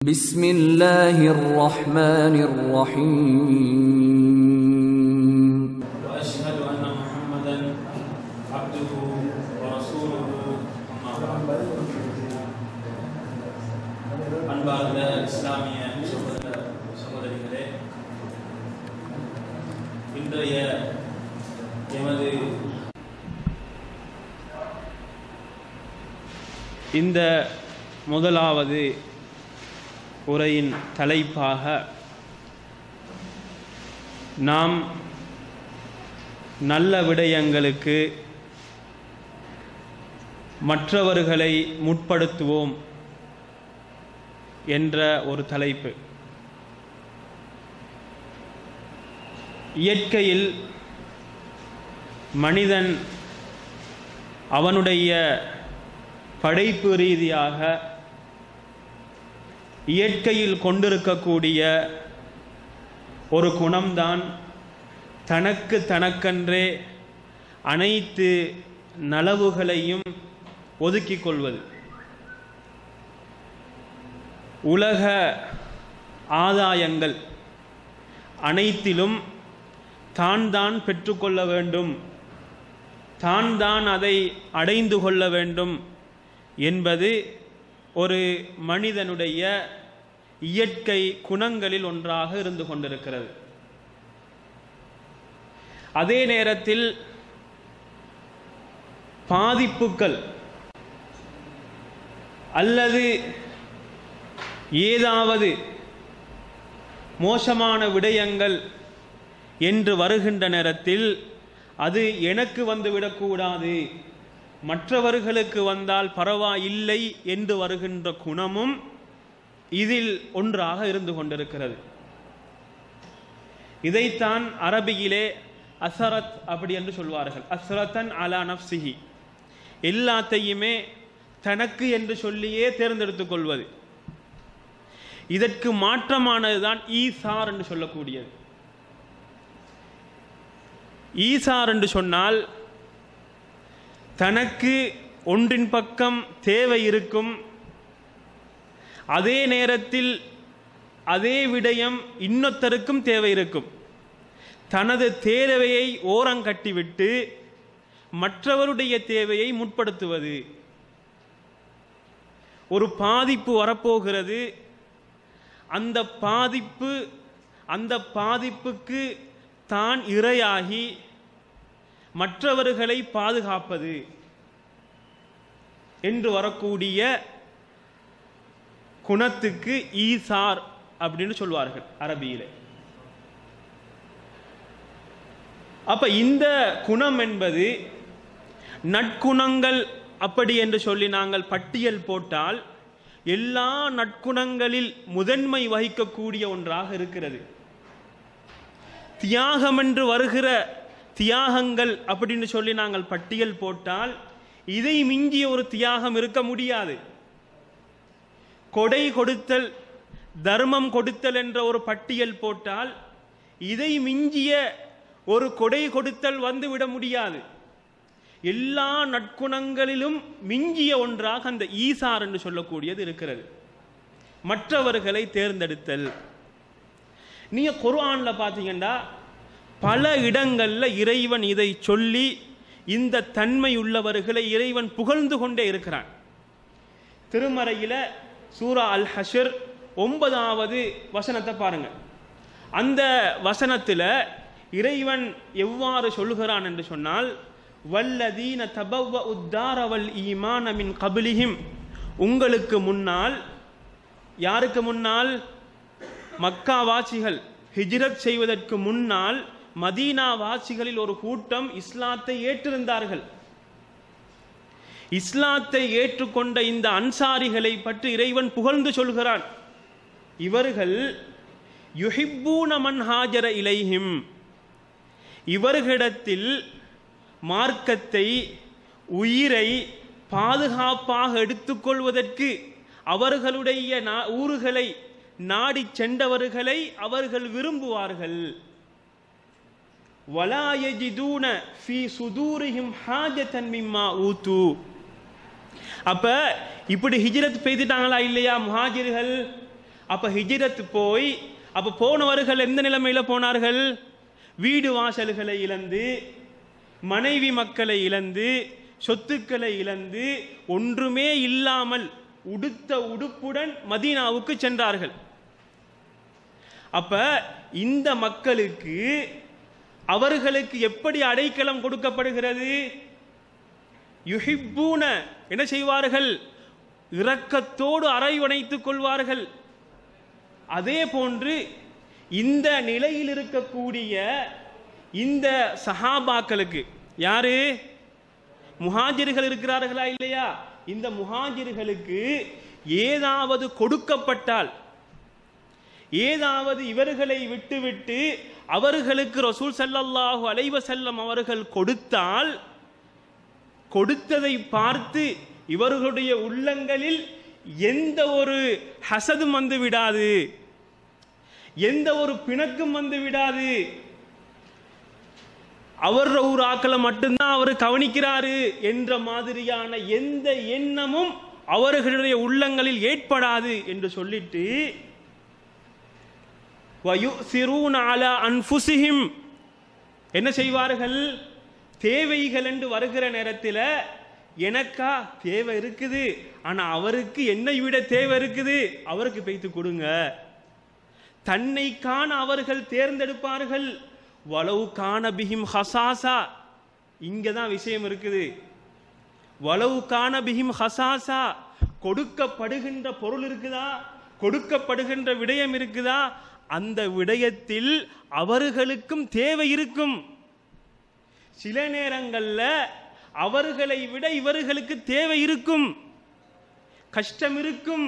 بسم الله الرحمن الرحيم واشهد ان محمدا عبده ورسوله اما بعد அன்பார்ந்த இஸ்லாமிய சகோதர சகோதரிகளே இன்றைய எமது இந்த முதலாவது உரையின் தலைப்பாக நாம் நல்ல விடயங்களுக்கு மற்றவர்களை முற்படுத்துவோம் என்ற ஒரு தலைப்பு இயற்கையில் மனிதன் அவனுடைய படைப்பு ரீதியாக இயற்கையில் கொண்டிருக்கக்கூடிய ஒரு குணம்தான் தனக்கு தனக்கென்றே அனைத்து நலவுகளையும் ஒதுக்கிக் கொள்வது உலக ஆதாயங்கள் அனைத்திலும் தான் தான் பெற்றுக்கொள்ள வேண்டும் தான் தான் அதை அடைந்து கொள்ள வேண்டும் என்பது ஒரு மனிதனுடைய இயற்கை குணங்களில் ஒன்றாக இருந்து கொண்டிருக்கிறது அதே நேரத்தில் பாதிப்புகள் அல்லது ஏதாவது மோசமான விடயங்கள் என்று வருகின்ற நேரத்தில் அது எனக்கு வந்து விடக்கூடாது மற்றவர்களுக்கு வந்தால் பரவாயில்லை என்று வருகின்ற குணமும் இதில் ஒன்றாக இருந்து கொண்டிருக்கிறது இதைத்தான் அரபியிலே அசரத் அப்படி என்று சொல்வார்கள் அசரத்தன் அலா நப்சிஹி எல்லாத்தையுமே தனக்கு என்று சொல்லியே தேர்ந்தெடுத்துக் கொள்வது இதற்கு மாற்றமானதுதான் ஈசார் என்று சொல்லக்கூடியது ஈசார் என்று சொன்னால் தனக்கு ஒன்றின் பக்கம் தேவை இருக்கும் அதே நேரத்தில் அதே விடயம் இன்னொருத்தருக்கும் தேவை இருக்கும் தனது தேவையை ஓரங்கட்டிவிட்டு மற்றவருடைய தேவையை முற்படுத்துவது ஒரு பாதிப்பு வரப்போகிறது அந்த பாதிப்பு அந்த பாதிப்புக்கு தான் இரையாகி மற்றவர்களை பாதுகாப்பது என்று வரக்கூடிய குணத்துக்கு ஈசார் அப்படின்னு சொல்வார்கள் அரபியிலே அப்ப இந்த குணம் என்பது நற்குணங்கள் அப்படி என்று சொல்லி நாங்கள் பட்டியல் போட்டால் எல்லா நற்குணங்களில் முதன்மை வகிக்கக்கூடிய ஒன்றாக இருக்கிறது தியாகம் என்று வருகிற தியாகங்கள் அப்படின்னு சொல்லி நாங்கள் பட்டியல் போட்டால் இதை மிஞ்சிய ஒரு தியாகம் இருக்க முடியாது கொடை கொடுத்தல் தர்மம் கொடுத்தல் என்ற ஒரு பட்டியல் போட்டால் இதை மிஞ்சிய ஒரு கொடை கொடுத்தல் வந்துவிட முடியாது எல்லா நற்குணங்களிலும் மிஞ்சிய ஒன்றாக அந்த ஈசார் என்று சொல்லக்கூடியது இருக்கிறது மற்றவர்களை தேர்ந்தெடுத்தல் நீங்க குர்ஆன்ல பார்த்தீங்கன்னா பல இடங்கள்ல இறைவன் இதை சொல்லி இந்த தன்மை உள்ளவர்களை இறைவன் புகழ்ந்து கொண்டே இருக்கிறான் திருமறையில சூரா அல் ஹஷர் ஒன்பதாவது வசனத்தை பாருங்க அந்த வசனத்தில் இறைவன் எவ்வாறு சொல்லுகிறான் என்று சொன்னால் வல்லதீன தபவ உத்தாரவல் ஈமான மின் கபிலிஹிம் உங்களுக்கு முன்னால் யாருக்கு முன்னால் மக்கா வாசிகள் ஹிஜ்ரத் செய்வதற்கு முன்னால் மதீனா வாசிகளில் ஒரு கூட்டம் இஸ்லாத்தை ஏற்றிருந்தார்கள் இஸ்லாத்தை ஏற்றுக்கொண்ட இந்த அன்சாரிகளை பற்றி இறைவன் புகழ்ந்து சொல்கிறான் இவர்கள் யுஹிப்பூன மன் ஹாஜர இலைஹிம் இவர்களிடத்தில் மார்க்கத்தை உயிரை பாதுகாப்பாக எடுத்துக்கொள்வதற்கு அவர்களுடைய நா- ஊர்களை நாடி சென்றவர்களை அவர்கள் விரும்புவார்கள் வலா யஜிதூன ஃபீ சுதூரிஹிம் ஹாஜத்தன் மிம்மா ஊத்து அப்ப இப்படி ஹிஜ்ரத் பெய்துட்டாங்களா இல்லையா முஹாஜிர்கள் அப்ப ஹிஜ்ரத் போய் அப்ப போனவர்கள் எந்த நிலைமையில போனார்கள் வீடு வாசல்களை இழந்து மனைவி மக்களை இழந்து சொத்துக்களை இழந்து ஒன்றுமே இல்லாமல் உடுத்த உடுப்புடன் மதீனாவுக்கு சென்றார்கள் அப்ப இந்த மக்களுக்கு அவர்களுக்கு எப்படி அடைக்கலம் கொடுக்கப்படுகிறது யுஹிப்பூன என்ன செய்வார்கள் இரக்கத்தோடு அரவணைத்துக் கொள்வார்கள் அதே போன்று இந்த நிலையில் இருக்கக்கூடிய இந்த சஹாபாக்களுக்கு யாரு முஹாஜிர்கள் இருக்கிறார்களா இல்லையா இந்த முஹாஜிர்களுக்கு ஏதாவது கொடுக்கப்பட்டால் ஏதாவது இவர்களை விட்டுவிட்டு அவர்களுக்கு ரசூல் ஸல்லல்லாஹு அலைஹி வஸல்லம் அவர்கள் கொடுத்தால் கொடுத்ததை பார்த்து இவர்களுடைய உள்ளங்களில் எந்த ஒரு ஹசதும் வந்து விடாது எந்த ஒரு பிணக்கும் வந்து விடாது அவர் ஒரு ஆக்களை மட்டும்தான் அவர் கவனிக்கிறாரு என்ற மாதிரியான எந்த எண்ணமும் அவர்களுடைய உள்ளங்களில் ஏற்படாது என்று சொல்லிட்டு வயுசிரூன அலா அன்ஃபுசிஹிம் என்ன செய்வார்கள் தேவைகள் என்று வருகிற நேரத்தில் எனக்கா தேவை இருக்குது ஆனா அவருக்கு என்னை விட தேவை இருக்குது அவருக்கு பேய்த்து கொடுங்க தன்னை காண அவர்கள் தேர்ந்தெடுப்பார்கள் வலவு காண பிஹிம் ஹசாசா இங்க தான் விஷயம் இருக்குது வலவு காண பிஹிம் ஹசாசா கொடுக்கப்படுகின்ற பொருள் இருக்குதா கொடுக்கப்படுகின்ற விடயம் இருக்குதா அந்த விடயத்தில் அவர்களுக்கும் தேவை இருக்கும் சில நேரங்கள்ல அவர்களை விட இவர்களுக்கு தேவை இருக்கும் கஷ்டம் இருக்கும்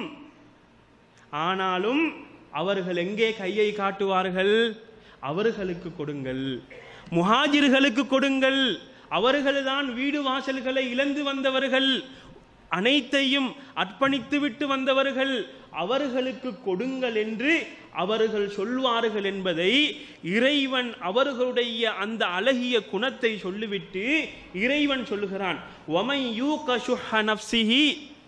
ஆனாலும் அவர்கள் எங்கே கையை காட்டுவார்கள் அவர்களுக்கு கொடுங்கள் முஹாஜிர்களுக்கு கொடுங்கள் அவர்கள்தான் வீடு வாசல்களை இழந்து வந்தவர்கள் அனைத்தையும் அர்ப்பணித்து விட்டு வந்தவர்கள் அவர்களுக்கு கொடுங்கள் என்று அவர்கள் சொல்வார்கள் என்பதை இறைவன் அவர்களுடைய அந்த அழகிய குணத்தை சொல்லிவிட்டு இறைவன் சொல்லுகிறான் ஒமை யூக சுஹ நஃப்சிஹி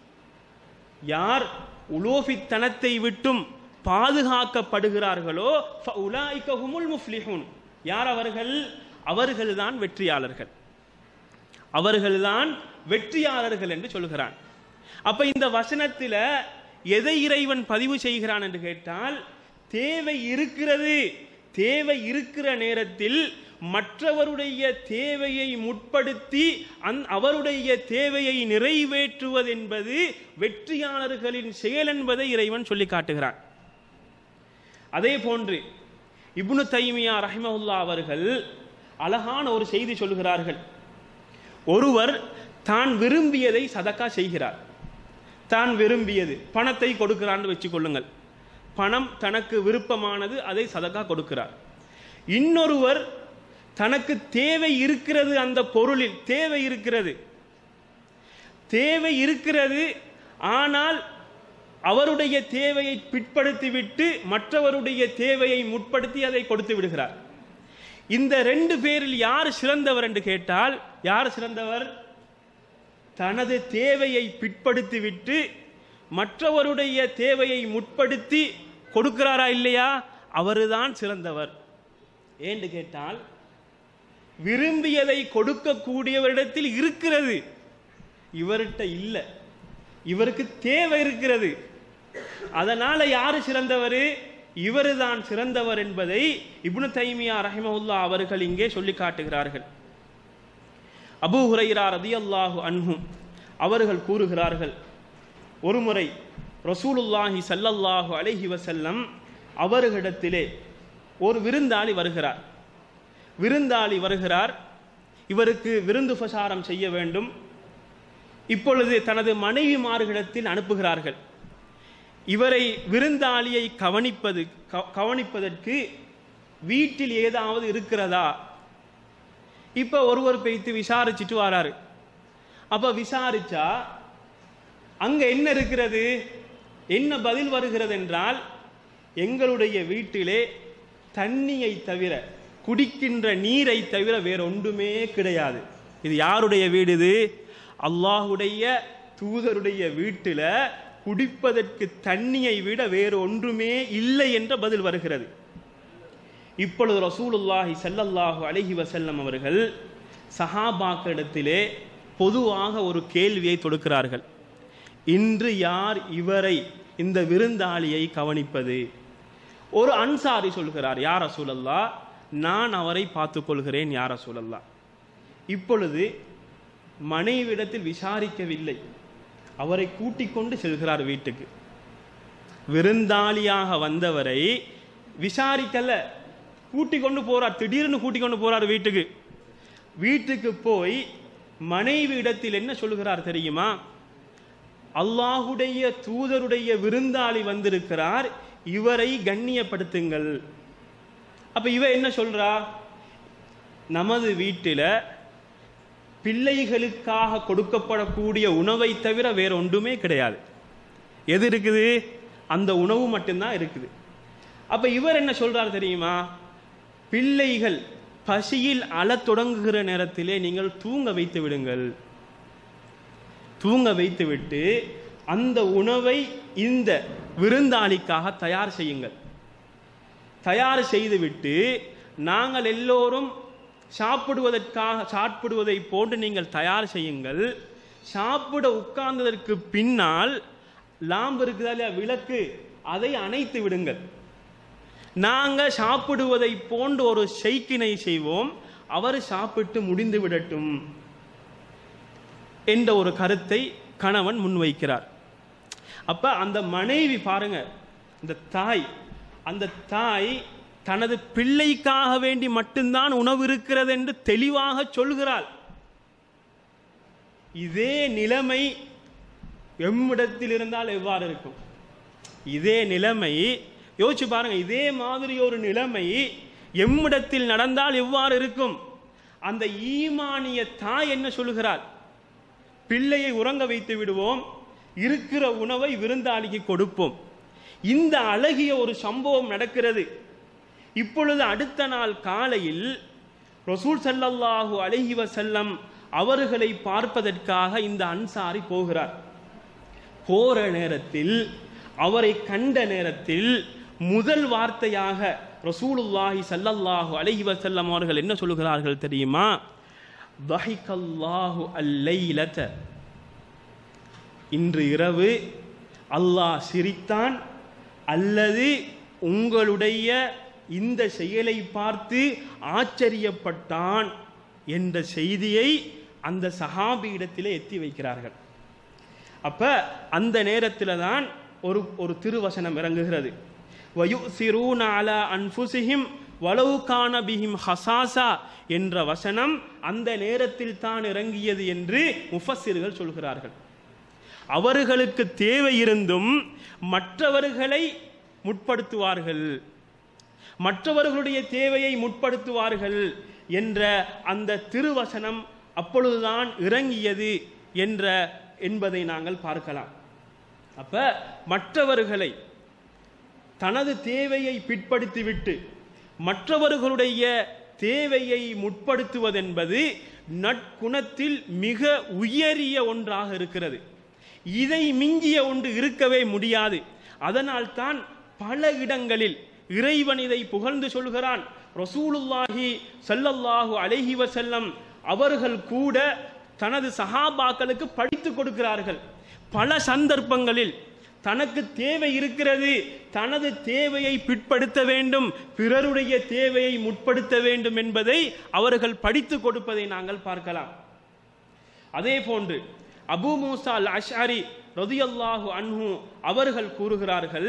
யார் உலோபித்தனத்தை விட்டும் பாதுகாக்கப்படுகிறார்களோ உலாய்க ஹுமுல் முஃப்லிஹூன் யார் அவர்கள் அவர்கள்தான் வெற்றியாளர்கள் அவர்கள்தான் வெற்றியாளர்கள் என்று சொல்கிறான் அப்ப இந்த வசனத்தில் எதை இறைவன் பதிவு செய்கிறான் என்று கேட்டால் தேவை இருக்கிறது தேவை இருக்கிற நேரத்தில் மற்றவருடைய தேவையை முற்படுத்தி அந் அவருடைய தேவையை நிறைவேற்றுவது என்பது வெற்றியாளர்களின் செயல் என்பதை இறைவன் சொல்லி காட்டுகிறான் அதே போன்று இப்னு தைமியா ரஹிமஹுல்லா அவர்கள் அழகான ஒரு செய்தி சொல்கிறார்கள் ஒருவர் தான் விரும்பியதை சதக்கா செய்கிறார் தான் விரும்பியது பணத்தை கொடுக்கிறான்னு வச்சுக்கொள்ளுங்கள் பணம் தனக்கு விருப்பமானது அதை சதக்கா கொடுக்கிறார் இன்னொருவர் தனக்கு தேவை இருக்கிறது அந்த பொருளில் தேவை இருக்கிறது தேவை இருக்கிறது ஆனால் அவருடைய தேவையை பிற்படுத்திவிட்டு மற்றவருடைய தேவையை முற்படுத்தி அதை கொடுத்து விடுகிறார் இந்த ரெண்டு பேரில் யார் சிறந்தவர் என்று கேட்டால் யார் சிறந்தவர் தனது தேவையை பிற்படுத்திவிட்டு மற்றவருடைய தேவையை முற்படுத்தி கொடுக்கிறாரா இல்லையா அவருதான் சிறந்தவர் ஏன்னு கேட்டால் விரும்பியதை கொடுக்கக்கூடியவரிடத்தில் இருக்கிறது இவர்கிட்ட இல்லை இவருக்கு தேவை இருக்கிறது அதனால யாரு சிறந்தவர் இவருதான் சிறந்தவர் என்பதை இப்னு தைமியா ரஹிமவுல்லா அவர்கள் இங்கே சொல்லி காட்டுகிறார்கள் அபூ ஹுரைரா ரதியல்லாஹு அன்ஹும் அவர்கள் கூறுகிறார்கள் ஒருமுறை ரசூலுல்லாஹி ஸல்லல்லாஹு அலைஹி வஸல்லம் அவர்களிடத்திலே ஒரு விருந்தாளி வருகிறார் விருந்தாளி வருகிறார் இவருக்கு விருந்து உபசாரம் செய்ய வேண்டும் இப்பொழுது தனது மனைவிமார்களிடத்தில் அனுப்புகிறார்கள் இவரை விருந்தாளியை கவனிப்பது க- கவனிப்பதற்கு வீட்டில் ஏதாவது இருக்கிறதா இப்ப ஒருவர் போய்த்து விசாரிச்சுட்டு வராரு அப்ப விசாரிச்சா அங்க என்ன இருக்கிறது என்ன பதில் வருகிறது என்றால் எங்களுடைய வீட்டிலே தண்ணியை தவிர குடிக்கின்ற நீரை தவிர வேற ஒன்றுமே கிடையாது இது யாருடைய வீடு இது அல்லாஹுடைய தூதருடைய வீட்டில் குடிப்பதற்கு தண்ணியை விட வேறு ஒன்றுமே இல்லை என்ற பதில் வருகிறது இப்பொழுது ரசூலுல்லாஹி ஸல்லல்லாஹு அலைஹி வஸல்லம் அவர்கள் சஹாபாக்களிடத்திலே பொதுவாக ஒரு கேள்வியை தொடுக்கிறார்கள் இன்று யார் இவரை இந்த விருந்தாளியை கவனிப்பது ஒரு அன்சாரி சொல்கிறார் யார் ரசூலல்லா நான் அவரை பார்த்துக் கொள்கிறேன் யார் ரசூலல்லா இப்பொழுது மனைவிடத்தில் விசாரிக்கவில்லை அவரை கூட்டிக் கொண்டு செல்கிறார் வீட்டுக்கு விருந்தாளியாக வந்தவரை விசாரிக்கல கூட்டிக் கொண்டு போறார் திடீர்னு கூட்டிக் கொண்டு போறார் வீட்டுக்கு வீட்டுக்கு போய் மனைவி இடத்தில் என்ன சொல்லுகிறார் தெரியுமா அல்லாஹுடைய தூதருடைய விருந்தாளி வந்திருக்கிறார் இவரை கண்ணியப்படுத்துங்கள் அப்ப இவ என்ன சொல்றா நமது வீட்டில பிள்ளைகளுக்காக கொடுக்கப்படக்கூடிய உணவை தவிர வேற ஒன்றுமே கிடையாது எது இருக்குது அந்த உணவு மட்டும்தான் இருக்குது அப்ப இவர் என்ன சொல்றார் தெரியுமா பிள்ளைகள் பசியில் அழத் தொடங்குகிற நேரத்திலே நீங்கள் தூங்க வைத்து விடுங்கள் தூங்க வைத்துவிட்டு அந்த உணவை இந்த விருந்தாளிக்காக தயார் செய்யுங்கள் தயார் செய்துவிட்டு நாங்கள் எல்லோரும் சாப்பிடுவதற்காக சாப்பிடுவதை போன்று நீங்கள் தயார் செய்யுங்கள் சாப்பிட உட்கார்ந்ததற்கு பின்னால் லாம்பு இருக்குதா இல்லையா விளக்கு அதை அணைத்து விடுங்கள் நாங்கள் சாப்பிடுவதை போன்று ஒரு செய்கினை செய்வோம் அவர் சாப்பிட்டு முடிந்து விடட்டும் என்ற ஒரு கருத்தை கணவன் முன்வைக்கிறார் அப்ப அந்த மனைவி பாருங்க இந்த தாய் அந்த தாய் தனது பிள்ளைக்காக வேண்டி மட்டும்தான் உணவு இருக்கிறது என்று தெளிவாக சொல்கிறாள் இதே நிலைமை எம்மிடத்தில் இருந்தால் எவ்வாறு இருக்கும் இதே நிலைமை யோசிச்சு பாருங்க இதே மாதிரி ஒரு நிலைமை எம்மிடத்தில் நடந்தால் எவ்வாறு இருக்கும் அந்த ஈமானிய தாய் என்ன சொல்லுகிறாள் பிள்ளையை உறங்க வைத்து விடுவோம் இருக்கிற உணவை விருந்தாளிக்கு கொடுப்போம் இந்த அழகிய ஒரு சம்பவம் நடக்கிறது இப்பொழுது அடுத்த நாள் காலையில் ரசூல் ஸல்லல்லாஹு அலைஹி வஸல்லம் அவர்களை பார்ப்பதற்காக இந்த அன்சாரி போகிறார் போற நேரத்தில் அவரை கண்ட நேரத்தில் முதல் வார்த்தையாக ரசூலுல்லாஹி ஸல்லல்லாஹு அலைஹி வஸல்லம் அவர்கள் என்ன சொல்லுகிறார்கள் தெரியுமா தஹிகல்லாஹு அல்லைலத இன்று இரவு அல்லாஹ் சிரித்தான் அல்லது உங்களுடைய இந்த செயலை பார்த்து ஆச்சரியப்பட்டான் என்ற செய்தியை அந்த சஹாபியிடத்திலே எத்தி வைக்கிறார்கள் அப்ப அந்த நேரத்தில் தான் ஒரு ஒரு திருவசனம் இறங்குகிறது வயுசிரூன அலா அன்ஃபுசிஹிம் வலவு கான பிஹிம் ஹசாசா என்ற வசனம் அந்த நேரத்தில் தான் இறங்கியது என்று முஃபssiர்கள் சொல்கிறார்கள் அவர்களுக்கு தேவை இருந்தும் மற்றவர்களை முற்படுத்துவார்கள் மற்றவர்களுடைய தேவையை முற்படுத்துவார்கள் என்ற அந்த திருவசனம் அப்பொழுதுதான் இறங்கியது என்ற என்பதை நாங்கள் பார்க்கலாம் அப்ப மற்றவர்களை தனது தேவையை பிற்படுத்திவிட்டு மற்றவர்களுடைய தேவையை முற்படுத்துவதென்பது நற்குணத்தில் மிக உயரிய ஒன்றாக இருக்கிறது இதை மிஞ்சிய ஒன்று இருக்கவே முடியாது அதனால்தான் பல இடங்களில் இறைவன் இதை புகழ்ந்து சொல்கிறான் ரசூலுல்லாஹி ஸல்லல்லாஹு அலைஹி வஸல்லம் அவர்கள் கூட தனது சஹாபாக்களுக்கு படித்து கொடுக்கிறார்கள் பல சந்தர்ப்பங்களில் தனக்கு தேவை இருக்கிறது தனது தேவையை பிற்படுத்த வேண்டும் பிறருடைய தேவையை முற்படுத்த வேண்டும் என்பதை அவர்கள் படித்து கொடுப்பதை நாங்கள் பார்க்கலாம் அதே போன்று அபு மூசா அல் அஷ்அரி ரதியல்லாஹு அன்ஹு அவர்கள் கூறுகிறார்கள்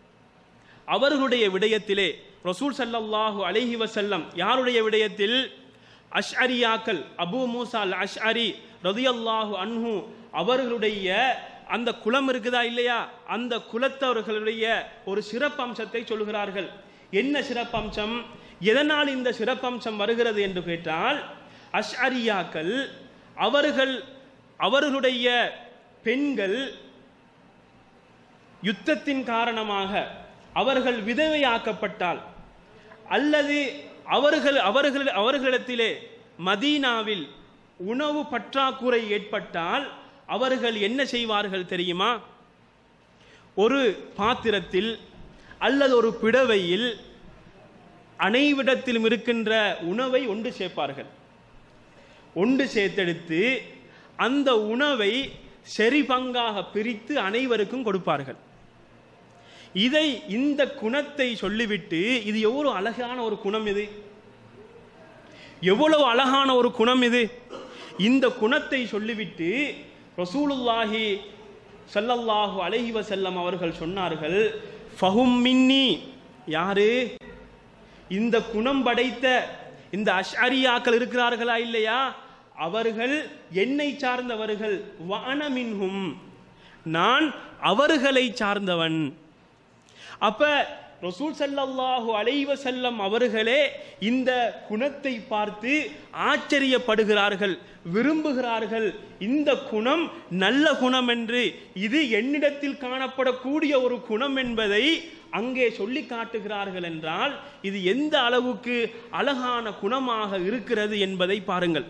அவர்களுடைய விடயத்திலே ரசூல் ஸல்லல்லாஹு அலைஹி வஸல்லம் யாருடைய விடயத்தில் அஷ்அரியாக்கள் அபு மூசா அல் அஷ்அரி ரதியல்லாஹு அன்ஹு அவர்களுடைய அந்த குலம் இருக்குதா இல்லையா அந்த குலத்தவர்களுடைய ஒரு சிறப்பம்சத்தை சொல்கிறார்கள் என்ன சிறப்பம்சம் எதனால் இந்த சிறப்பம்சம் வருகிறது என்று கேட்டால் அஷ்அரியாக்கள் அவர்கள் அவர்களுடைய பெண்கள் யுத்தத்தின் காரணமாக அவர்கள் விதவையாக்கப்பட்டால் அல்லது அவர்கள் அவர்கள் அவர்களிடத்திலே மதீனாவில் உணவு பற்றாக்குறை ஏற்பட்டால் அவர்கள் என்ன செய்வார்கள் தெரியுமா ஒரு பாத்திரத்தில் அல்லது ஒரு பிடவையில் அனைவிடத்திலும் இருக்கின்ற உணவை ஒன்று சேர்ப்பார்கள் ஒன்று சேர்த்தெடுத்து அந்த உணவை சரி பங்காக பிரித்து அனைவருக்கும் கொடுப்பார்கள் இதை இந்த குணத்தை சொல்லிவிட்டு இது எவ்வளவு அழகான ஒரு குணம் இது எவ்வளவு அழகான ஒரு குணம் இது இந்த குணத்தை சொல்லிவிட்டு ரசூலுல்லாஹி ஸல்லல்லாஹு அலைஹி வஸல்லம் அவர்கள் சொன்னார்கள் ஃபஹும் மின்னி யாரு இந்த குணம் படைத்த இந்த அஷ்அரியாக்கள் இருக்கிறார்களா இல்லையா அவர்கள் என்னை சார்ந்தவர்கள் வானமின்ஹும் நான் அவர்களை சார்ந்தவன் அப்ப ரசூல் ஸல்லல்லாஹு அலைஹி வஸல்லம் அவர்களே இந்த குணத்தை பார்த்து ஆச்சரியப்படுகிறார்கள் விரும்புகிறார்கள் இந்த குணம் நல்ல குணம் என்று இது என்னிடத்தில் காணப்படக்கூடிய ஒரு குணம் என்பதை அங்கே சொல்லி காட்டுகிறார்கள் என்றால் இது எந்த அளவுக்கு அழகான குணமாக இருக்கிறது என்பதை பாருங்கள்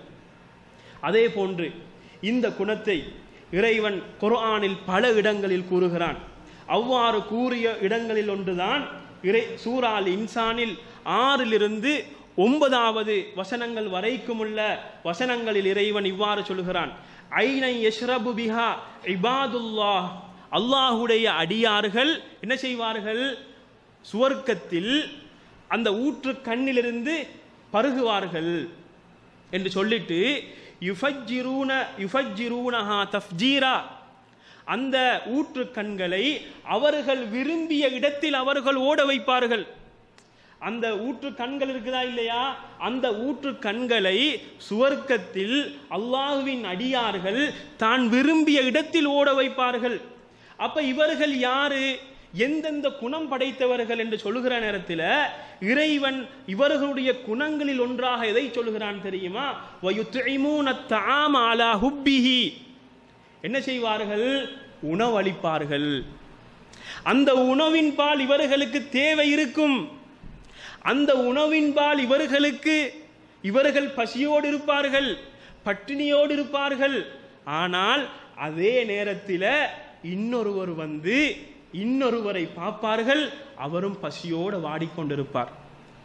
அதே போன்று இந்த குணத்தை இறைவன் குர்ஆனில் பல இடங்களில் கூறுகிறான் அவ்வாறு கூறிய இடங்களில் ஒன்றுதான் இறை சூரால் இன்சானில் ஆறிலிருந்து ஒன்பதாவது வசனங்கள் வரைக்கும் உள்ள வசனங்களில் இறைவன் இவ்வாறு சொல்கிறான் ஐனை யஷ்ரபு பிஹா இபாதுல்லாஹ் அல்லாஹுடைய அடியார்கள் என்ன செய்வார்கள் சுவர்க்கத்தில் அந்த ஊற்று கண்ணிலிருந்து பருகுவார்கள் என்று சொல்லிட்டு யுஃபஜ்ஜிரூன யுஃபஜ்ஜிரூனஹா தஃப்ஜீரா அந்த ஊற்று கண்களை அவர்கள் விரும்பிய இடத்தில் அவர்கள் ஓட வைப்பார்கள் அந்த ஊற்று கண்கள் இருக்குதா இல்லையா அந்த ஊற்று கண்களை சுவர்க்கத்தில் அல்லாஹுவின் அடியார்கள் தான் விரும்பிய இடத்தில் ஓட வைப்பார்கள் அப்ப இவர்கள் யாரு எந்தெந்த குணம் படைத்தவர்கள் என்று சொல்லுகிற நேரத்தில் இறைவன் இவர்களுடைய குணங்களில் ஒன்றாக எதை சொல்லுகிறான் தெரியுமா வயுத்இமூன தஆம அலா ஹுப்பிஹி என்ன செய்வார்கள் உணவளிப்பார்கள் அந்த உணவின் பால் இவர்களுக்கு தேவை இருக்கும் அந்த உணவின் பால் இவர்களுக்கு இவர்கள் பசியோடு இருப்பார்கள் பட்டினியோடு இருப்பார்கள் ஆனால் அதே நேரத்தில் இன்னொருவர் வந்து இன்னொருவரை பார்ப்பார்கள் அவரும் பசியோடு வாடிக்கொண்டிருப்பார்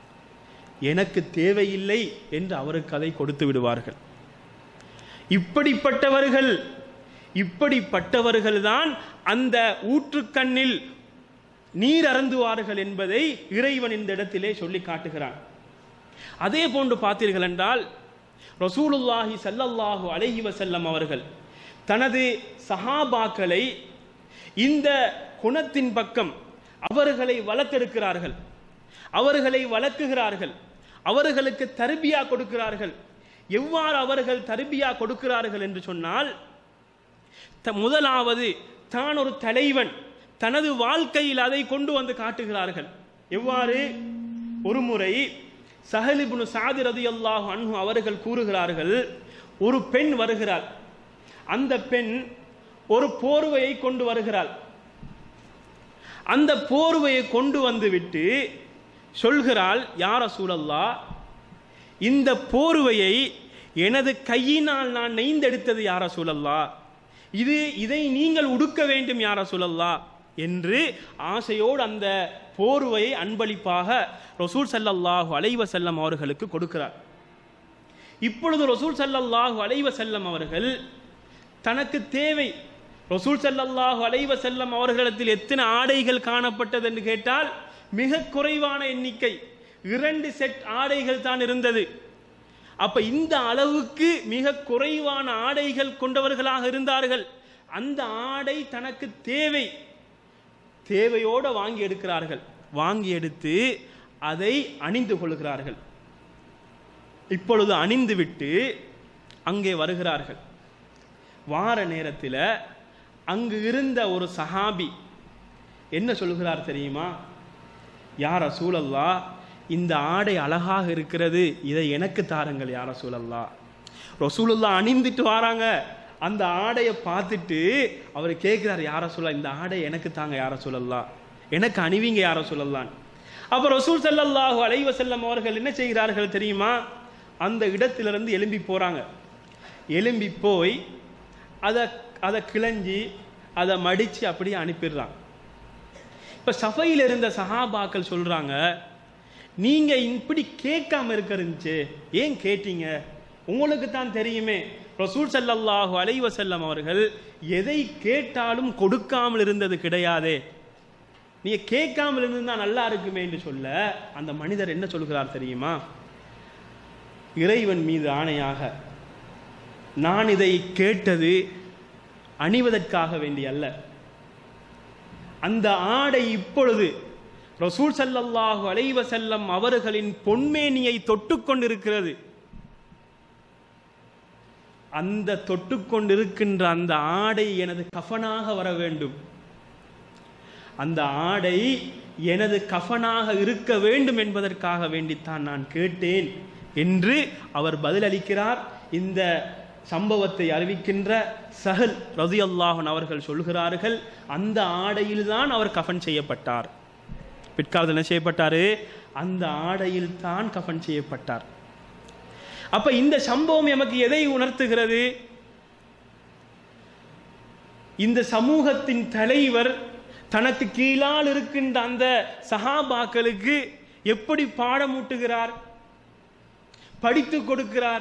எனக்கு தேவையில்லை என்று அவருக்கு அதை கொடுத்து விடுவார்கள் இப்படிப்பட்டவர்கள் இப்படிப்பட்டவர்கள் தான் அந்த ஊற்றுக்கண்ணில் நீர் அருந்துவார்கள் என்பதை இறைவன் இந்த இடத்திலே சொல்லி காட்டுகிறான் அதே போன்று பார்த்தீர்கள் என்றால் ரசூலுல்லாஹி ஸல்லல்லாஹு அலைஹி வஸல்லம் அவர்கள் தனது சஹாபாக்களை இந்த குணத்தின் பக்கம் அவர்களை வளர்த்தெடுக்கிறார்கள் அவர்களை வளர்க்குகிறார்கள் அவர்களுக்கு தர்பியா கொடுக்கிறார்கள் எவ்வாறு அவர்கள் தர்பியா கொடுக்கிறார்கள் என்று சொன்னால் த- முதலாவது தான் ஒரு தலைவன் தனது வாழ்க்கையில் அதை கொண்டு வந்து காட்டுகிறார்கள் எவ்வாறு ஒரு முறை சஹலிபுனு சாதி ரதியல்லாஹு அன்ஹு அவர்கள் கூறுகிறார்கள் ஒரு பெண் வருகிறாள் அந்த பெண் ஒரு போர்வையை கொண்டு வருகிறாள் அந்த போர்வையை கொண்டு வந்து விட்டு சொல்கிறாள் யார சூழல்லா இந்த போர்வையை எனது கையினால் நான் நெய்ந்தெடுத்தது யார சூழல்லா இது இதை நீங்கள் உடுக்க வேண்டும் யார சூழல்லா என்று ஆசையோடு அந்த போர்வையை அன்பளிப்பாக ரசூல் ஸல்லல்லாஹு அலைஹி வஸல்லம் அவர்களுக்கு கொடுக்கிறார் இப்பொழுது ரசூல் ஸல்லல்லாஹு அலைஹி வஸல்லம் அவர்கள் தனக்கு தேவை ரசூல் ஸல்லல்லாஹு அலைஹி வஸல்லம் அவர்களிடத்தில் எத்தனை ஆடைகள் காணப்பட்டது என்று கேட்டால் மிக குறைவான எண்ணிக்கை இரண்டு செட் ஆடைகள் தான் இருந்தது அப்ப இந்த அளவுக்கு மிக குறைவான ஆடைகள் கொண்டவர்களாக இருந்தார்கள் அந்த ஆடை தனக்கு தேவை தேவையோடு வாங்கி எடுக்கிறார்கள் வாங்கி எடுத்து அதை அணிந்து கொள்கிறார்கள் இப்பொழுது அணிந்துவிட்டு அங்கே வருகிறார்கள் வார நேரத்தில் அங்கு இருந்த ஒரு சஹாபி என்ன சொல்கிறார் தெரியுமா யார சூழல்லா இந்த ஆடை அழகாக இருக்கிறது இதை எனக்கு தாருங்கள் யார சூழல்லா ரசூலுல்லா அணிந்துட்டு வராங்க அந்த ஆடையை பார்த்துட்டு அவர் கேட்கிறார் யார சொல்ல இந்த ஆடை எனக்கு தாங்க யார சொல்லலா எனக்கு அணிவிங்க யார சொல்லலான் அப்ப ரசூல் ஸல்லல்லாஹு அலைஹி வஸல்லம் அவர்கள் என்ன செய்கிறார்கள் தெரியுமா அந்த இடத்திலிருந்து எழும்பி போறாங்க எழும்பி போய் அதை அதை கிளஞ்சி அதை மடித்து அப்படியே அனுப்பிடுறான் இப்ப சபையில் இருந்த சஹாபாக்கள் சொல்றாங்க நீங்க இப்படி கேட்காம இருக்கிறிச்சு ஏன் கேட்டீங்க உங்களுக்கு தான் தெரியுமே ரசூல் ஸல்லல்லாஹு அலைஹி வஸல்லம் அவர்கள் எதை கேட்டாலும் கொடுக்காமல் இருந்தது கிடையாதே நீங்க கேட்காமல் இருந்தா நல்லா இருக்குமே என்று சொல்ல அந்த மனிதர் என்ன சொல்கிறார் தெரியுமா இறைவன் மீது ஆணையாக நான் இதை கேட்டது அணிவதற்காக வேண்டி அல்ல அந்த ஆடை இப்பொழுது ரசூல் ஸல்லல்லாஹு அலைஹி வஸல்லம் அவர்களின் பொன்மேனியை தொட்டுக்கொண்டிருக்கிறது அந்த தொட்டுக்கொண்டிருக்கின்ற அந்த ஆடை எனது கஃபனாக வர வேண்டும் அந்த ஆடை எனது கஃபனாக இருக்க வேண்டும் என்பதற்காக வேண்டித்தான் நான் கேட்டேன் என்று அவர் பதிலளிக்கிறார் இந்த சம்பவத்தை அறிவிக்கின்ற சஹல் ரதியல்லாஹன் அவர்கள் சொல்கிறார்கள் அந்த ஆடையில்தான் அவர் கஃபன் செய்யப்பட்டார் பிற்காலத்தில் என்ன செய்யப்பட்டாரு அந்த ஆடையில் தான் கஃபன் செய்யப்பட்டார் அப்ப இந்த சம்பவம் எமக்கு எதை உணர்த்துகிறது இந்த சமூகத்தின் தலைவர் தனக்கு கீழால் இருக்கின்ற அந்த சஹாபாக்களுக்கு எப்படி பாடமூட்டுகிறார் படித்து கொடுக்கிறார்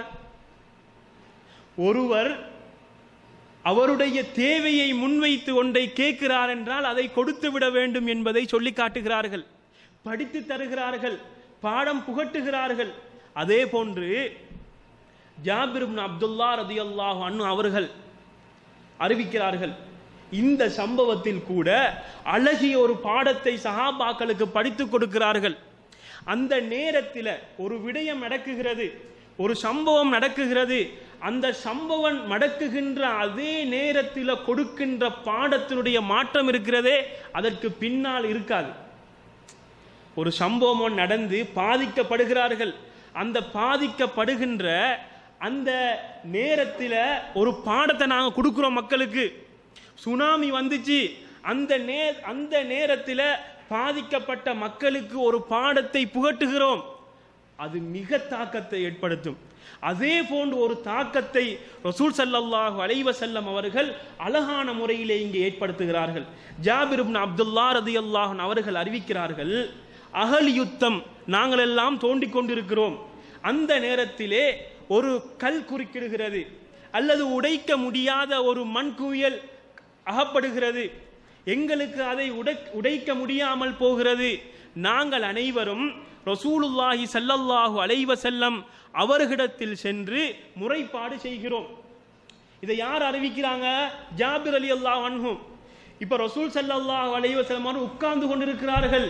ஒருவர் அவருடைய தேவையை முன்வைத்து ஒன்றை கேட்கிறார் என்றால் அதை கொடுத்து விட வேண்டும் என்பதை சொல்லி காட்டுகிறார்கள் படித்து தருகிறார்கள் பாடம் புகட்டுகிறார்கள் அதே போன்று ஜாபிர் இப்னு அப்துல்லா ரதியல்லாஹு அன்ஹு அவர்கள் அறிவிக்கிறார்கள் இந்த சம்பவத்தில் கூட அழகிய ஒரு பாடத்தை சஹாபாக்களுக்கு படித்துக் கொடுக்கிறார்கள் அந்த நேரத்தில் ஒரு விடயம் நடக்குகிறது ஒரு சம்பவம் நடக்குகிறது அந்த சம்பவம் நடக்குகின்ற அதே நேரத்தில் கொடுக்கின்ற பாடத்தினுடைய மாற்றம் இருக்கிறதே அதற்கு பின்னால் இருக்காது ஒரு சம்பவம் நடந்து பாதிக்கப்படுகிறார்கள் அந்த பாதிக்கப்படுகின்ற அந்த நேரத்தில் ஒரு பாடத்தை நாங்கள் கொடுக்குறோம் மக்களுக்கு சுனாமி வந்துச்சு அந்த நே அந்த நேரத்தில் பாதிக்கப்பட்ட மக்களுக்கு ஒரு பாடத்தை புகட்டுகிறோம் அது மிக தாக்கத்தை ஏற்படுத்தும் அதே போன்று ஒரு தாக்கத்தை ரசூல் ஸல்லல்லாஹு அலைஹி வஸல்லம் அவர்கள் அழகான முறையிலே இங்கே ஏற்படுத்துகிறார்கள் ஜாபிர் இப்னு அப்துல்லா ரதியல்லாஹு அன்ஹு அவர்கள் அறிவிக்கிறார்கள் அகல் யுத்தம் நாங்கள் எல்லாம் தோண்டிக் கொண்டிருக்கிறோம் அந்த நேரத்திலே ஒரு கல் குறுக்கிடுகிறது அல்லது உடைக்க முடியாத ஒரு மண் குவியல் அகப்படுகிறது எங்களுக்கு அதை உடை உடைக்க முடியாமல் போகிறது நாங்கள் அனைவரும் ரசூலுல்லாஹி ஸல்லல்லாஹு அலைஹி வஸல்லம் அவர்களிடத்தில் சென்று முறைப்பாடு செய்கிறோம் இதை யார் அறிவிக்கிறாங்க ஜாபிர் அலி அல்லாஹ் அன்ஹும் இப்ப ரசூல் ஸல்லல்லாஹு அலைஹி வஸல்லம் அவர்கள் உட்கார்ந்து கொண்டிருக்கிறார்கள்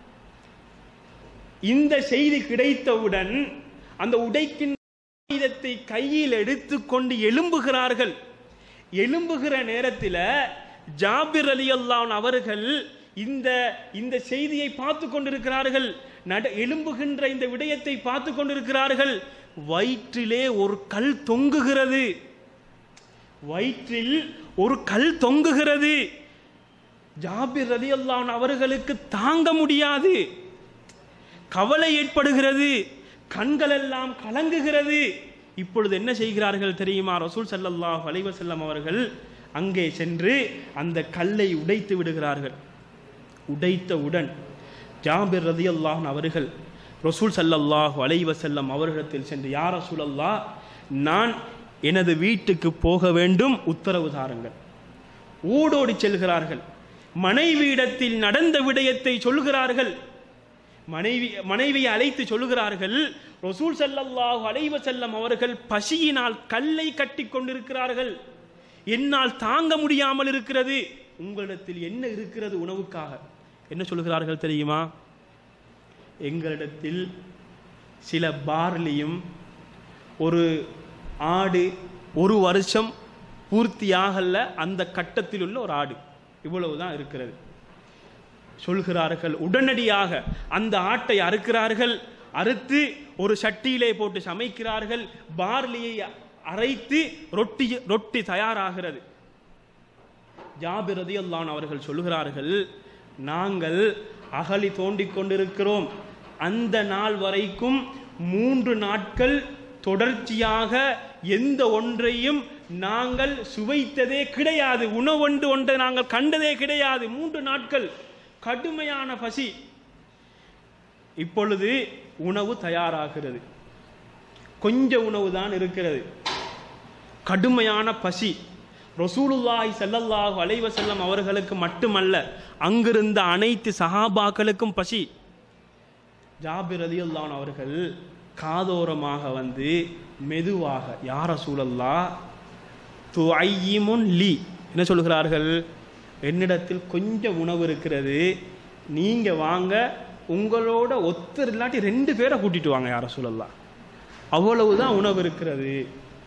இந்த செய்தி கிடைத்தவுடன் அந்த உடைக்கின்ற ஆயுதத்தை கையில் எடுத்துக்கொண்டு எழும்புகிறார்கள் எழும்புகிற நேரத்தில் ஜாபிர் அலி அல்லான் அவர்கள் இந்த இந்த செய்தியை பார்த்து கொண்டிருக்கிறார்கள் நட எழும்புகின்ற இந்த விடயத்தை பார்த்து கொண்டிருக்கிறார்கள் வயிற்றிலே ஒரு கல் தொங்குகிறது வயிற்றில் ஒரு கல் தொங்குகிறது ஜாபிர் ரதி அல்லான் அவர்களுக்கு தாங்க முடியாது கவலை ஏற்படுகிறது கண்கள் எல்லாம் கலங்குகிறது இப்பொழுது என்ன செய்கிறார்கள் தெரியுமா ரசூல் ஸல்லல்லாஹு அலைஹி வஸல்லம் அவர்கள் அங்கே சென்று அந்த கல்லை உடைத்து விடுகிறார்கள் உடைத்தவுடன் ஜாபிர் ரதியல்லாஹ் அவர்கள் ரசூல் ஸல்லல்லாஹு அலைஹி வஸல்லம் அவர்களிடத்தில் சென்று யார் ரசூலல்லா நான் எனது வீட்டுக்கு போக வேண்டும் உத்தரவு தாருங்கள் ஓடோடி செல்கிறார்கள் மனைவியிடத்தில் நடந்த விடயத்தை சொல்கிறார்கள் மனைவி மனைவியை அழைத்து சொல்லுகிறார்கள் ரசூல் ஸல்லல்லாஹு அலைஹி வஸல்லம் அவர்கள் பசியினால் கல்லை கட்டி கொண்டிருக்கிறார்கள் என்னால் தாங்க முடியாமல் இருக்கிறது உங்களிடத்தில் என்ன இருக்கிறது உணவுக்காக என்ன சொல்லுகிறார்கள் தெரியுமா எங்களிடத்தில் சில பார்லியும் ஒரு ஆடு ஒரு வருஷம் பூர்த்தியாகல அந்த கட்டத்தில் உள்ள ஒரு ஆடு இவ்வளவுதான் இருக்கிறது சொல்கிறார்கள் உடனடியாக அந்த ஆட்டை அறுக்கிறார்கள் அறுத்து ஒரு சட்டியிலே போட்டு சமைக்கிறார்கள் பார்லியை அரைத்து ரொட்டி ரொட்டி தயாராகிறது ஜாபிர் ரதியல்லான் அவர்கள் சொல்லுகிறார்கள் நாங்கள் அகழி தோண்டிக் கொண்டிருக்கிறோம் அந்த நாள் வரைக்கும் மூன்று நாட்கள் தொடர்ச்சியாக எந்த ஒன்றையும் நாங்கள் சுவைத்ததே கிடையாது உணவொன்று ஒன்றை நாங்கள் கண்டதே கிடையாது மூன்று நாட்கள் கடுமையான பசி இப்பொழுது உணவு தயாராகிறது கொஞ்ச உணவு தான் இருக்கிறது கடுமையான பசி ரசூலுல்லாஹி ஸல்லல்லாஹு அலைஹி வஸல்லம் அவர்களுக்கு மட்டுமல்ல அங்கிருந்த அனைத்து சஹாபாக்களுக்கும் பசி ஜாபிர் ரலியல்லாஹு அன்ஹு அவர்கள் காதோரமாக வந்து மெதுவாக யார் ரசூலல்லா துஐயிமுன் லி என்ன சொல்கிறார்கள் என்னிடத்தில் கொஞ்சம் உணவு இருக்கிறது நீங்க வாங்க உங்களோட ஒத்தர் இல்லாட்டி ரெண்டு பேரை கூட்டிட்டு வாங்க யார சொல்லலாம் அவ்வளவுதான் உணவு இருக்கிறது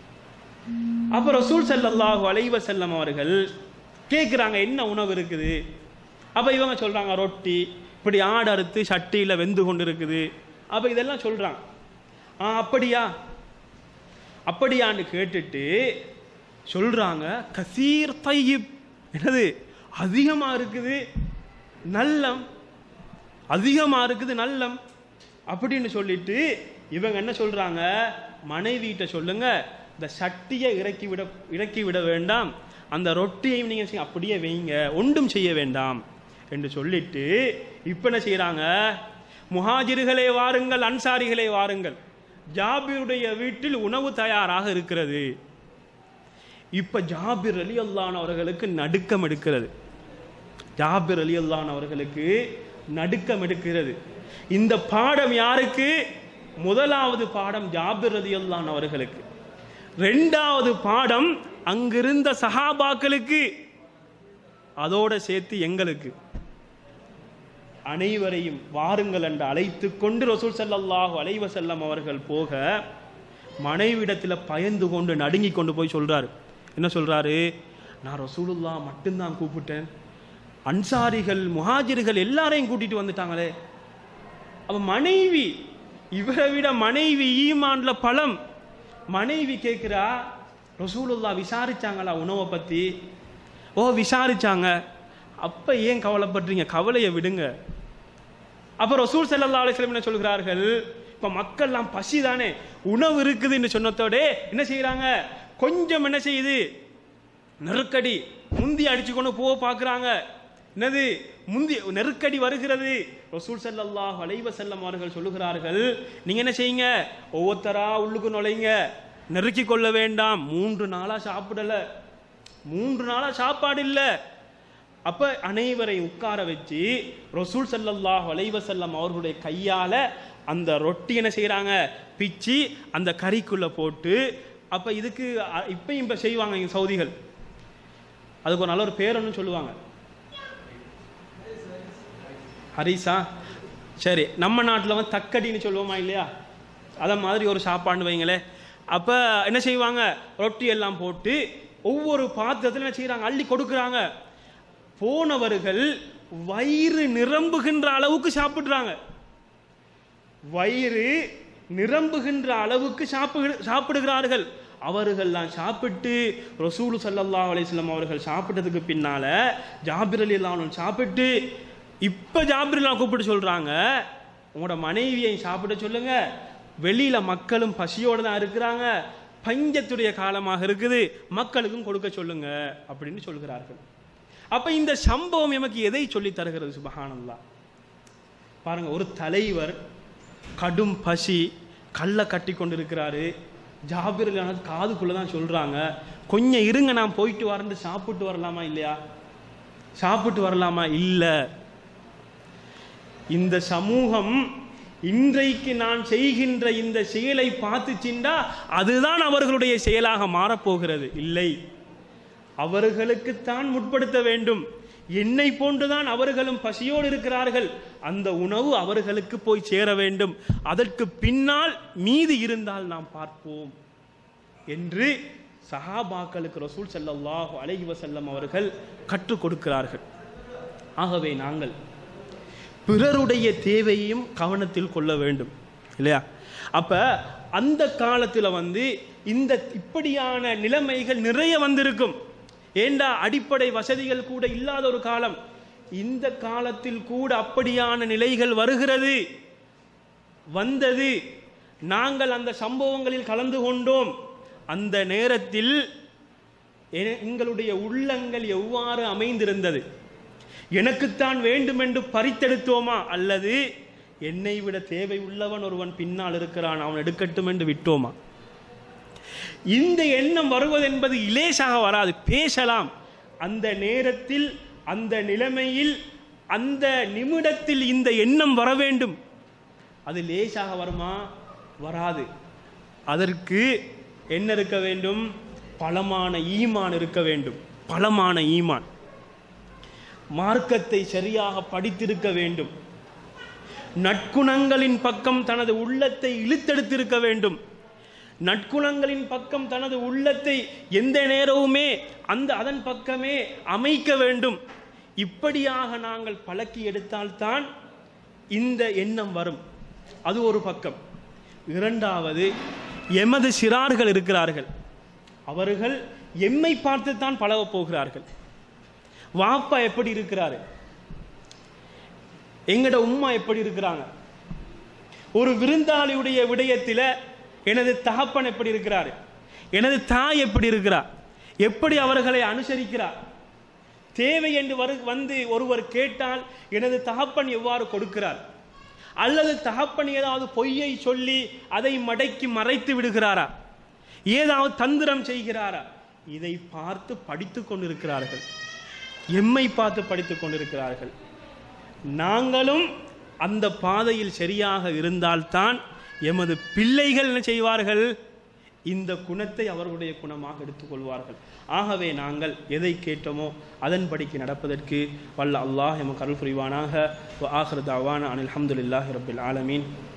அப்ப ரசூல் ஸல்லல்லாஹு அலைஹி வஸல்லம் அவர்கள் கேட்குறாங்க என்ன உணவு இருக்குது அப்ப இவங்க சொல்றாங்க ரொட்டி இப்படி ஆடு அறுத்து சட்டியில வெந்து கொண்டு இருக்குது அப்ப இதெல்லாம் சொல்றாங்க ஆ அப்படியா அப்படியான்னு கேட்டுட்டு சொல்றாங்க கசீர் தையிப் என்னது அதிகமா இருக்குது நல்லம் அதிகமா இருக்குது நல்லம் அப்படின்னு சொல்லிட்டு இவங்க என்ன சொல்றாங்க மனைவிட்ட சொல்லுங்க இந்த சட்டியை இறக்கி விட இறக்கி விட வேண்டாம் அந்த ரொட்டியையும் நீங்க செய்ய- அப்படியே வைங்க ஒன்றும் செய்ய வேண்டாம் என்று சொல்லிட்டு இப்ப என்ன செய்றாங்க முஹாஜிர்களே வாருங்கள் அன்சாரிகளே வாருங்கள் ஜாபிருடைய வீட்டில் உணவு தயாராக இருக்கிறது இப்ப ஜாபிர் அலி அல்லான் அவர்களுக்கு நடுக்கம் எடுக்கிறது ஜாபிர் அலி அல்லான் அவர்களுக்கு நடுக்கம் எடுக்கிறது இந்த பாடம் யாருக்கு முதலாவது பாடம் ஜாபிர் அலி அல்லான் அவர்களுக்கு ரெண்டாவது பாடம் அங்கிருந்த சஹாபாக்களுக்கு அதோட சேர்த்து எங்களுக்கு அனைவரையும் வாருங்கள் என்று அழைத்து கொண்டு ரசூல் ஸல்லல்லாஹு அலைஹி வஸல்லம் அவர்கள் போக மனைவிடத்தில் பயந்து கொண்டு நடுங்கி கொண்டு போய் சொல்றாரு என்ன சொல்றாரு நான் ரசூலுல்லா மட்டும்தான் கூப்பிட்டேன் அன்சாரிகள் முஹாஜிர்கள் எல்லாரையும் கூட்டிட்டு வந்துட்டாங்களே அப்ப மனைவி இவரை விட மனைவி ஈமான்ல பலம் மனைவி கேட்கிறா ரசூலுல்லா விசாரிச்சாங்களா உணவை பத்தி ஓ விசாரிச்சாங்க அப்ப ஏன் கவலைப்படுறீங்க கவலையை விடுங்க அப்ப ரசூல் ஸல்லல்லாஹு அலைஹி வஸல்லம் என்ன சொல்கிறார்கள் இப்ப மக்கள்லாம் பசி தானே உணவு இருக்குதுன்னு சொன்னதோட என்ன செய்றாங்க கொஞ்சம் என்ன செய்யுது நெருக்கடி முந்தி அடிச்சு கொண்டு போக பார்க்குறாங்க என்னது முந்தி நெருக்கடி வருகிறது ரசூல் ஸல்லல்லாஹு அலைஹி வஸல்லம் அவர்கள் சொல்லுகிறார்கள் நீங்க என்ன செய்யுங்க ஒவ்வொருத்தரா உள்ளுக்கு நுழைங்க நெருக்கி கொள்ள வேண்டாம் மூன்று நாளா சாப்பிடல மூன்று நாளா சாப்பாடு இல்ல அப்ப அனைவரையும் உட்கார வச்சு ரசூல் ஸல்லல்லாஹு அலைஹி வஸல்லம் அவர்களுடைய கையால அந்த ரொட்டி என்ன செய்றாங்க பிச்சு அந்த கறிக்குள்ள போட்டு அப்ப இதுக்கு அ- இப்பயும் இப்ப செய்வாங்க இங்க சவுதிகள் அதுக்கு ஒரு நல்ல ஒரு பேர் ஒன்று சொல்லுவாங்க ஹரிசா சரி நம்ம நாட்டில் வந்து தக்கடின்னு சொல்லுவோமா இல்லையா அதை மாதிரி ஒரு சாப்பாடுன்னு வைங்களேன் அப்போ என்ன செய்வாங்க ரொட்டி எல்லாம் போட்டு ஒவ்வொரு பாத்திரத்தில் என்ன செய்கிறாங்க அள்ளி கொடுக்குறாங்க போனவர்கள் வயிறு நிரம்புகின்ற அளவுக்கு சாப்பிடுறாங்க வயிறு நிரம்புகின்ற அளவுக்கு சாப்பிடு சாப்பிடுகிறார்கள் அவர்கள்லாம் சாப்பிட்டு ரசூல் ஸல்லல்லாஹு அலைஹி வஸல்லம் அவர்கள் சாப்பிட்டதுக்கு பின்னால ஜாபிர் அலி அல்லாஹ் சாப்பிட்டு இப்ப ஜாபிர் அல்லாஹ் கூப்பிட்டு சொல்றாங்க உங்களோட மனைவியை சாப்பிட சொல்லுங்க வெளியில மக்களும் பசியோட தான் இருக்கிறாங்க பஞ்சத்துடைய காலமாக இருக்குது மக்களுக்கும் கொடுக்க சொல்லுங்க அப்படின்னு சொல்கிறார்கள் அப்ப இந்த சம்பவம் எமக்கு எதை சொல்லி தருகிறது சுபஹானல்லாஹ் பாருங்க ஒரு தலைவர் கடும் பசி கல்லை கட்டி கொண்டிருக்கிறாரு ஜாபிர் அலியானது காதுக்குள்ள தான் சொல்றாங்க கொஞ்சம் இருங்க நான் போயிட்டு வரேன் சாப்பிட்டு வரலாமா இல்லையா சாப்பிட்டு வரலாமா இல்ல இந்த சமூகம் இன்றைக்கு நான் செய்கின்ற இந்த செயலை பார்த்துச்சிண்டா அதுதான் அவர்களுடைய செயலாக மாறப்போகிறது இல்லை அவர்களுக்குத்தான் முற்படுத்த வேண்டும் என்னை போன்றுதான் அவர்களும் பசியோடு இருக்கிறார்கள் அந்த உணவு அவர்களுக்கு போய் சேர வேண்டும் அதற்கு பின்னால் மீதி இருந்தால் நாம் பார்ப்போம் என்று சஹாபாக்களுக்கு ரசூல் ஸல்லல்லாஹு அலைஹி வஸல்லம் அவர்கள் கற்றுக் கொடுக்கிறார்கள் ஆகவே நாங்கள் பிறருடைய தேவையையும் கவனத்தில் கொள்ள வேண்டும் இல்லையா அப்ப அந்த காலத்துல வந்து இந்த இப்படியான நிலைமைகள் நிறைய வந்திருக்கும் ஏண்டா அடிப்படை வசதிகள் கூட இல்லாத ஒரு காலம் இந்த காலத்தில் கூட அப்படியான நிலைகள் வருகிறது வந்தது நாங்கள் அந்த சம்பவங்களில் கலந்து கொண்டோம் அந்த நேரத்தில் எ- எங்களுடைய உள்ளங்கள் எவ்வாறு அமைந்திருந்தது எனக்குத்தான் வேண்டும் என்று பறித்தெடுத்தோமா அல்லது என்னை விட தேவை உள்ளவன் ஒருவன் பின்னால் இருக்கிறான் அவன் எடுக்கட்டும் என்று விட்டோமா இந்த எண்ணம் வருவது என்பது இலேசாக வராது பேசலாம் அந்த நேரத்தில் அந்த நிலைமையில் அந்த நிமிடத்தில் இந்த எண்ணம் வர வேண்டும் அது லேசாக வருமா வராது அதற்கு என்ன இருக்க வேண்டும் பலமான ஈமான் இருக்க வேண்டும் பலமான ஈமான் மார்க்கத்தை சரியாக படித்திருக்க வேண்டும் நற்குணங்களின் பக்கம் தனது உள்ளத்தை இழுத்தெடுத்திருக்க வேண்டும் நற்குணங்களின் பக்கம் தனது உள்ளத்தை எந்த நேரவுமே அந்த அதன் பக்கமே அமைக்க வேண்டும் இப்படியாக நாங்கள் பழக்கி எடுத்தால்தான் இந்த எண்ணம் வரும் அது ஒரு பக்கம் இரண்டாவது எமது சிறார்கள் இருக்கிறார்கள் அவர்கள் எம்மை பார்த்து தான் பழகப் போகிறார்கள் வாப்பா எப்படி இருக்கிறாரு எங்கட உம்மா எப்படி இருக்கிறாங்க ஒரு விருந்தாளியுடைய விடயத்தில் எனது தகப்பன் எப்படி இருக்கிறார் எனது தாய் எப்படி இருக்கிறார் எப்படி அவர்களை அனுசரிக்கிறார் தேவை என்று வரு வந்து ஒருவர் கேட்டால் எனது தகப்பன் எவ்வாறு கொடுக்கிறார் அல்லது தகப்பன் ஏதாவது பொய்யை சொல்லி அதை மடக்கி மறைத்து விடுகிறாரா ஏதாவது தந்திரம் செய்கிறாரா இதை பார்த்து படித்து கொண்டிருக்கிறார்கள் எம்மை பார்த்து படித்துக் கொண்டிருக்கிறார்கள் நாங்களும் அந்த பாதையில் சரியாக இருந்தால்தான் எமது பிள்ளைகள் என்ன செய்வார்கள் இந்த குணத்தை அவர்களுடைய குணமாக எடுத்துக்கொள்வார்கள் ஆகவே நாங்கள் எதை கேட்டோமோ அதன்படிக்கு நடப்பதற்கு வல்ல அல்லாஹ் எமக்கு அருள் புரிவானாக ஆஹ்ரத் அவான அனில் அஹமதுல்லாஹி ரபில் ஆலமீன்